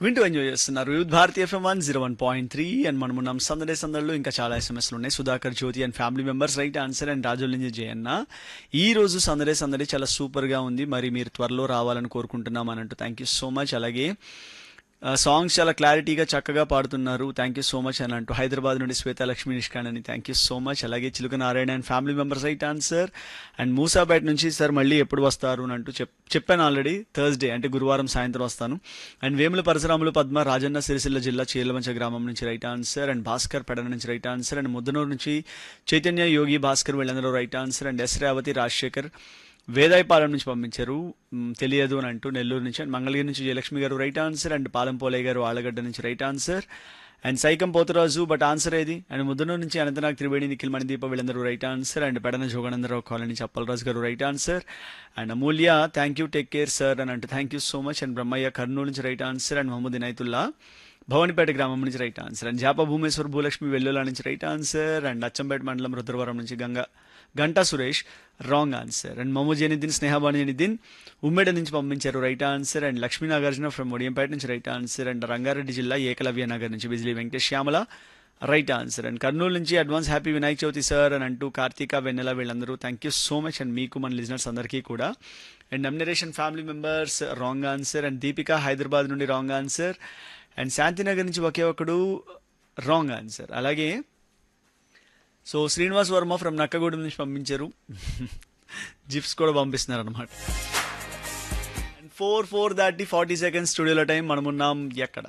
వింటూ ఎంజాయ్ చేస్తున్నారు youth Bharati FM one zero one point three and మనం ఉన్నాం సందడే సందడిలో ఇంకా చాలా ఎస్ఎంఎస్లు ఉన్నాయి Sudhakar Jyothi and family members right answer and Rajula నుంచి జయన్న ఈ రోజు సందడే సందడి చాలా సూపర్ గా ఉంది మరి మీరు త్వరలో రావాలని కోరుకుంటున్నాం అని అంటూ థ్యాంక్ యూ సో మచ్ అలాగే సాంగ్స్ చాలా క్లారిటీగా చక్కగా పాడుతున్నారు థ్యాంక్ యూ సో మచ్ అని అంటూ హైదరాబాద్ నుండి శ్వేత లక్ష్మీ నిష్కాన్ అని థ్యాంక్ యూ సో మచ్ అలాగే Chiluka Narayana and family members right answer and Moosapet నుంచి సార్ మళ్ళీ ఎప్పుడు వస్తారు అని అంటూ చెప్ చెప్పాను ఆల్రెడీ థర్స్డే అంటే గురువారం సాయంత్రం వస్తాను అండ్ వేముల పరశురాములు పద్మ రాజన్న సిరిసిల్ల జిల్లా చీలమంచ గ్రామం నుంచి right answer and Bhaskar Pedana నుంచి రైట్ ఆన్సర్ అండ్ ముద్దనూరు నుంచి చైతన్య యోగి భాస్కర్ వీళ్ళందరూ right answer and S Revathi Rajasekhar Vedayapalem నుంచి పంపించారు మ్, తెలియదు అని అంటూ నెల్లూరు నుంచి అండ్ మంగళగిరి నుంచి Jayalakshmi garu right answer and Palem Polayya garu Allagadda నుంచి right answer and Saikam Potharaju but answer ఏది అండ్ ముద్దనూరు నుంచి అనంతనాగ్ త్రివేణి నిఖిల్ మణిదీప వీళ్ళందరూ right answer and Pedana Joganandarao colony నుంచి Appalaraju garu right answer and Amulya thank you take care sir అని అంటూ thank you so much and Brahmaiah Kurnool నుంచి right answer and Mohammed Inaitullah Bhavanipeta గ్రామం నుంచి right answer and Japa Bhumeshwar Bhulakshmi Vellula నుంచి రైట్ ఆన్సర్ అండ్ అచ్చంపేట మండలం రుద్రవరం నుంచి Ganga Ganta Suresh wrong answer and మమో జనిదిన్ స్నేహబాను జనిదిన్ ఉమ్మేడ నుంచి పంపించారు right answer and Lakshmi Nagarjuna from Odiyampeta నుంచి రైట్ ఆన్సర్ అండ్ రంగారెడ్డి జిల్లా ఏకలవ్య నగర్ నుంచి Bijili Venkatesh Shyamala right answer and Kurnool నుంచి advance happy Vinayaka Chavithi sir అని అంటూ కార్తీక వెన్నెల వీళ్ళందరూ thank you so much and మీకు మన లిజనర్స్ అందరికీ కూడా అండ్ నమ్నరేషన్ family members wrong answer and Deepika Hyderabad నుండి రాంగ్ ఆన్సర్ అండ్ శాంతినగర్ నుంచి ఒకే ఒకడు రాంగ్ ఆన్సర్ అలాగే సో శ్రీనివాస్ వర్మ ఫ్రమ్ నక్కగూడెం నుంచి పంపించారు జిప్స్ కూడా పంపిస్తున్నారు అనమాట అండ్ ఫోర్ ఫోర్ దాటి ఫార్టీ సెకండ్స్ స్టూడియోలో టైం మనమున్నాం ఎక్కడ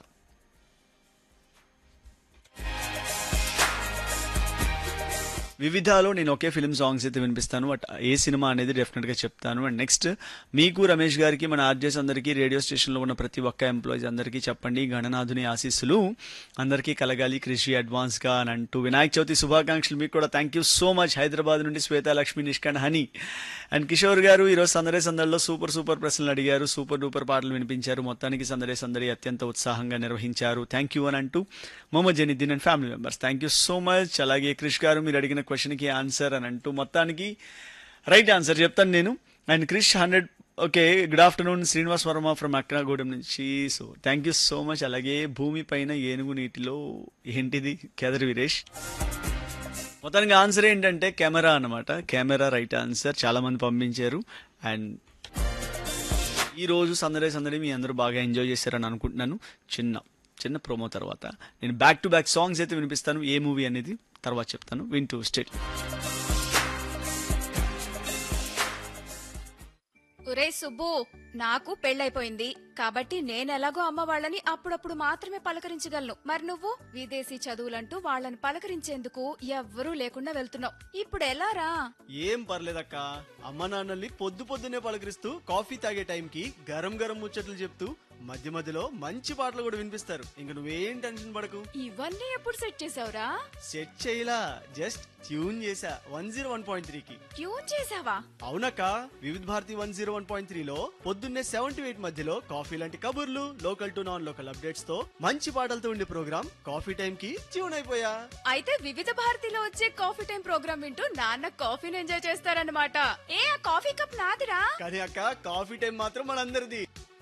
వివిధాలో నేను ఒకే ఫిల్మ్ సాంగ్స్ అయితే వినిపిస్తాను బట్ ఏ సినిమా అనేది డెఫినెట్గా చెప్తాను అండ్ నెక్స్ట్ మీకు రమేష్ గారికి మన ఆర్జెస్ అందరికీ రేడియో స్టేషన్లో ఉన్న ప్రతి ఒక్క ఎంప్లాయీస్ అందరికీ చెప్పండి గణనాథుని ఆశీస్సులు అందరికీ కలగాలి కృషి అడ్వాన్స్గా అని అంటూ వినాయక చవితి శుభాకాంక్షలు మీకు కూడా thank you so much Hyderabad నుండి శ్వేత లక్ష్మి నిష్కాన్ హనీ అండ్ కిషోర్ గారు ఈరోజు సందడే సందడిలో సూపర్ సూపర్ ప్రశ్నలు అడిగారు సూపర్ డూపర్ పాటలు వినిపించారు మొత్తానికి సందడే సందడి అత్యంత ఉత్సాహంగా నిర్వహించారు థ్యాంక్ యూ అని అంటూ Mohammed Janiddin and family members thank you so much అలాగే క్రిష్ గారు మీరు అడిగిన క్వశ్చన్కి ఆన్సర్ అని అంటూ మొత్తానికి రైట్ ఆన్సర్ చెప్తాను నేను and Krish hundred okay good afternoon Srinivas Varma from Akragudem నుంచి so thank you so much అలాగే భూమి పైన ఏనుగు నీటిలో ఏంటిది కేదర్ వీరేష్ మొత్తానికి ఆన్సర్ ఏంటంటే కెమెరా అన్నమాట కెమెరా రైట్ ఆన్సర్ చాలా మంది పంపించారు అండ్ ఈ రోజు సందడే సందడి మీ అందరూ బాగా ఎంజాయ్ చేశారని అనుకుంటున్నాను చిన్న చిన్న ప్రోమో తర్వాత నేను బ్యాక్ టు బ్యాక్ సాంగ్స్ అయితే వినిపిస్తాను ఏ మూవీ అనేది తర్వాత చెప్తాను వింటూ స్టేట్ ఒరే సుబ్బు నాకు పెళ్ళైపోయింది కాబట్టి నేనెలాగో అమ్మ వాళ్ళని అప్పుడప్పుడు మాత్రమే పలకరించగలను మరి నువ్వు విదేశీ చదువులంటూ వాళ్ళని పలకరించేందుకు ఎవ్వరూ లేకుండా వెళ్తున్నావు ఇప్పుడు ఎలారా ఏం పర్లేదక్క అమ్మ నాన్నల్ని పొద్దు పొద్దునే పలకరిస్తూ కాఫీ తాగే టైంకి గరం గరం ముచ్చట్లు చెప్తూ మధ్య మధ్యలో మంచి పాటలు కూడా వినిపిస్తారు ఇంక నువ్వేం టెన్షన్ పడకు ఇవన్నీ ఎప్పుడు సెట్ చేసావురా సెట్ చేయలా జస్ట్ ట్యూన్ చేసా వన్ జీరో వన్ పాయింట్ త్రీకి ట్యూన్ చేసావా అవునక్క Vividh Bharati one zero one point త్రీలో పొద్దున్నే సెవెన్ టు ఎయిట్ మధ్యలో కాఫీ లాంటి కబుర్లు local to non local updates తో మంచి పాటలతో ఉండే ప్రోగ్రామ్ కాఫీ టైం కి ట్యూన్ అయిపోయా అయితే వివిధ భారతిలో వచ్చే కాఫీ టైం ప్రోగ్రామ్ వింటూ నాన్న కాఫీని ఎంజాయ్ చేస్తారన్నమాట ఏ ఆ కాఫీ కప్ నాదిరా కానీ అక్క కాఫీ టైం మాత్రం మనందరిది